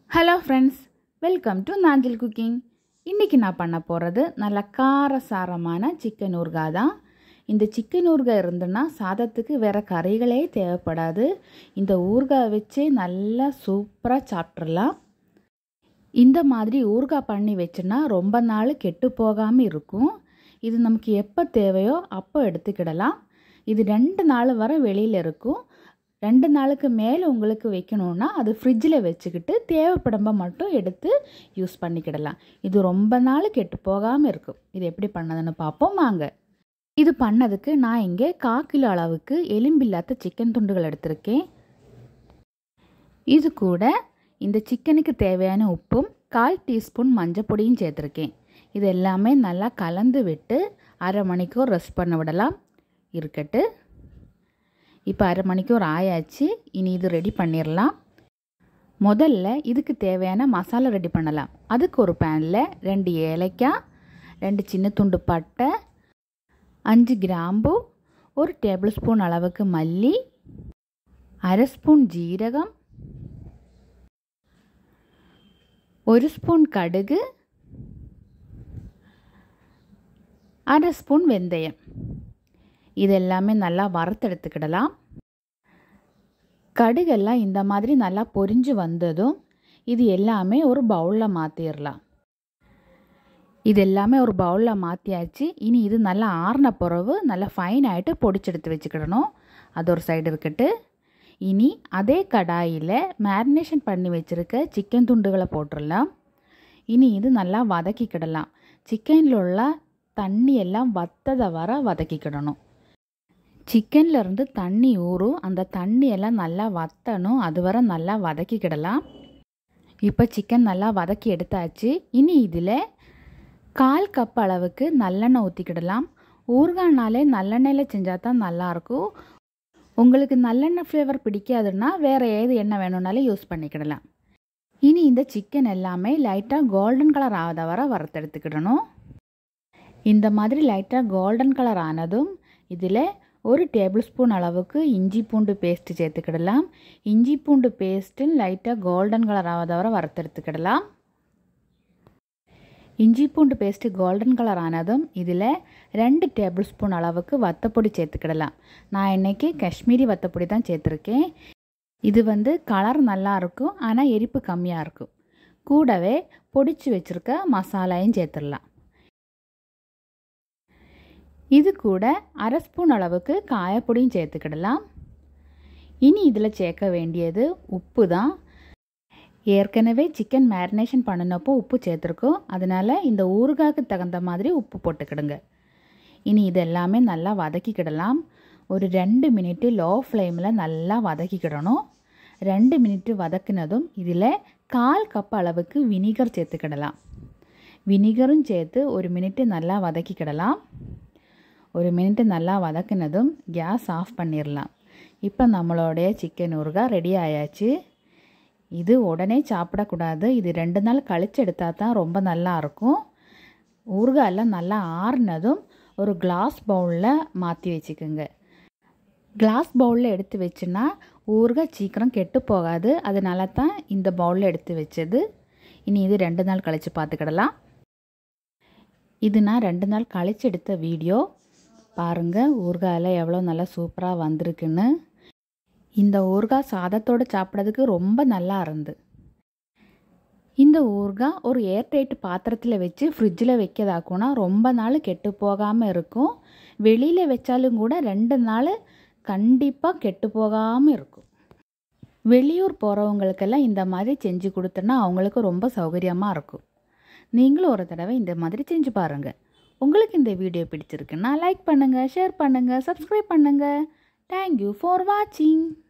hello friends welcome to Nanjil cooking இன்றைக்கி நான் பண்ண போகிறது நல்ல காரசாரமான சிக்கன் ஊறுகாய் தான் இந்த சிக்கன் ஊறுகாய் இருந்துன்னா சாதத்துக்கு வேறு கறிகளே தேவைப்படாது இந்த ஊறுகாய் வச்சு நல்லா சூப்பராக சாப்பிட்றலாம் இந்த மாதிரி ஊறுகாய் பண்ணி வச்சுன்னா ரொம்ப நாள் கெட்டு போகாமல் இருக்கும் இது நமக்கு எப்போ தேவையோ அப்போ எடுத்துக்கிடலாம் இது ரெண்டு நாள் வரை வெளியில் இருக்கும் ரெண்டு நாளுக்கு மேலே உங்களுக்கு வைக்கணுன்னா அது ஃப்ரிட்ஜில் வச்சுக்கிட்டு தேவைப்படும்ப மட்டும் எடுத்து யூஸ் பண்ணிக்கிடலாம் இது ரொம்ப நாள் கெட்டு போகாமல் இருக்கும் இது எப்படி பண்ணதுன்னு பார்ப்போம் வாங்க இது பண்ணதுக்கு நான் இங்கே கா கிலோ அளவுக்கு எலும்பில்லாத சிக்கன் துண்டுகள் எடுத்திருக்கேன் இது கூட இந்த சிக்கனுக்கு தேவையான உப்பும் கால் டீஸ்பூன் மஞ்சள் பொடியும் சேர்த்துருக்கேன் இது எல்லாமே நல்லா கலந்து விட்டு அரை மணிக்கூர் ரெஸ்ட் பண்ண விடலாம் இருக்கட்டு இப்போ அரை மணிக்கூர் ஆயாச்சு இனி இது ரெடி பண்ணிடலாம் முதல்ல இதுக்கு தேவையான மசாலா ரெடி பண்ணலாம் அதுக்கு ஒரு பேனில் ரெண்டு ஏலக்காய் ரெண்டு சின்ன துண்டு பட்டை அஞ்சு கிராம்பு ஒரு டேபிள் ஸ்பூன் அளவுக்கு மல்லி அரை ஸ்பூன் ஜீரகம் ஒரு ஸ்பூன் கடுகு அரை ஸ்பூன் வெந்தயம் இது எல்லாமே நல்லா வறுத்தெடுத்துக்கிடலாம் கடுகெல்லாம் இந்த மாதிரி நல்லா பொரிஞ்சு வந்ததும் இது எல்லாமே ஒரு பவுலில் மாற்றிடலாம் இது எல்லாமே ஒரு பவுலில் மாற்றியாச்சு இனி இது நல்லா ஆறின பிறகு நல்லா ஃபைன் ஆகிட்டு பொடிச்செடுத்து வச்சுக்கிடணும் அது ஒரு சைடு இருக்கட்டு இனி அதே கடாயில் மேரினேஷன் பண்ணி வச்சுருக்க சிக்கன் துண்டுகளை போட்டுடலாம் இனி இது நல்லா வதக்கிக்கிடலாம் சிக்கனில் உள்ள தண்ணி எல்லாம் வத்ததை வர வதக்கிக்கிடணும் சிக்கன்லேருந்து தண்ணி ஊறும் அந்த தண்ணி எல்லாம் நல்லா வத்தணும் அது வர நல்லா வதக்கிக்கிடலாம் இப்போ சிக்கன் நல்லா வதக்கி எடுத்தாச்சு இனி இதில் கால் கப் அளவுக்கு நல்லெண்ணெய் ஊற்றிக்கிடலாம் ஊறுகாய்னாலே நல்லெண்ணெயில் செஞ்சால் தான் நல்லாயிருக்கும் உங்களுக்கு நல்லெண்ணெய் ஃப்ளேவர் பிடிக்காதுன்னா வேறு ஏது எண்ணெய் வேணும்னாலும் யூஸ் பண்ணிக்கிடலாம் இனி இந்த சிக்கன் எல்லாமே லைட்டாக கோல்டன் கலர் ஆகாத வர வறுத்தெடுத்துக்கிடணும் இந்த மாதிரி லைட்டாக கோல்டன் கலர் ஆனதும் இதில் ஒரு டேபிள் ஸ்பூன் அளவுக்கு இஞ்சி பூண்டு பேஸ்ட்டு சேர்த்துக்கிடலாம் இஞ்சி பூண்டு பேஸ்ட்டு லைட்டாக கோல்டன் கலர் ஆகாத வர வறுத்தெடுத்துக்கிடலாம் இஞ்சி பூண்டு பேஸ்ட்டு கோல்டன் கலர் ஆனதும் இதில் ரெண்டு டேபிள் ஸ்பூன் அளவுக்கு வத்தப்பொடி சேர்த்துக்கிடலாம் நான் இன்றைக்கி காஷ்மீரி வத்தப்பொடி தான் சேர்த்துருக்கேன் இது வந்து கலர் நல்லா இருக்கும் ஆனால் எரிப்பு கம்மியாக இருக்கும் கூடவே பொடிச்சு வச்சுருக்க மசாலாயும் சேர்த்துடலாம் இது கூட அரை ஸ்பூன் அளவுக்கு காயப்பொடியும் சேர்த்துக்கிடலாம் இனி இதில் சேர்க்க வேண்டியது உப்பு தான் ஏற்கனவே சிக்கன் மேரினேஷன் பண்ணினப்போ உப்பு சேர்த்துருக்கோம் அதனால் இந்த ஊறுகாய்க்கு தகுந்த மாதிரி உப்பு போட்டுக்கிடுங்க இனி இது எல்லாமே நல்லா வதக்கிக்கிடலாம் ஒரு ரெண்டு மினிட்டு லோ ஃப்ளேமில் நல்லா வதக்கிக்கிடணும் ரெண்டு மினிட்டு வதக்கினதும் இதில் கால் கப் அளவுக்கு வினிகர் சேர்த்துக்கிடலாம் வினிகரும் சேர்த்து ஒரு மினிட்டு நல்லா வதக்கிக்கிடலாம் ஒரு மினிட்டு நல்லா வதக்கினதும் கேஸ் ஆஃப் பண்ணிடலாம் இப்போ நம்மளுடைய சிக்கன் ஊறுகாய் ரெடி ஆயாச்சு இது உடனே சாப்பிடக்கூடாது இது ரெண்டு நாள் கழித்து எடுத்தால் தான் ரொம்ப நல்லா இருக்கும் ஊறுகாயெல்லாம் நல்லா ஆறுனதும் ஒரு கிளாஸ் பவுலில் மாற்றி வச்சுக்கோங்க கிளாஸ் பவுலில் எடுத்து வச்சுன்னா ஊறுகாய் சீக்கிரம் கெட்டு போகாது அதனால தான் இந்த பவுலில் எடுத்து வச்சது இனி இது ரெண்டு நாள் கழித்து பார்த்துக்கிடலாம் இது நான் ரெண்டு நாள் கழித்து எடுத்த வீடியோ பாருங்கள் ஊறுகாயில் எவ்வளோ நல்லா சூப்பராக வந்திருக்குன்னு இந்த ஊறுகாய் சாதத்தோடு சாப்பிட்றதுக்கு ரொம்ப நல்லா இருந்து இந்த ஊறுகாய் ஒரு ஏர்டைட் பாத்திரத்தில் வச்சு ஃப்ரிட்ஜில் வைக்கதாக்குனா ரொம்ப நாள் கெட்டு போகாமல் இருக்கும் வெளியில் வச்சாலும் கூட ரெண்டு நாள் கண்டிப்பாக கெட்டு போகாமல் இருக்கும் வெளியூர் போகிறவங்களுக்கெல்லாம் இந்த மாதிரி செஞ்சு கொடுத்தோன்னா அவங்களுக்கு ரொம்ப சௌகரியமாக இருக்கும் நீங்களும் ஒரு தடவை இந்த மாதிரி செஞ்சு பாருங்கள் உங்களுக்கு இந்த வீடியோ பிடிச்சிருக்குன்னா லைக் பண்ணுங்கள் ஷேர் பண்ணுங்கள் சப்ஸ்கிரைப் பண்ணுங்கள் தேங்க்யூ ஃபார் வாட்சிங்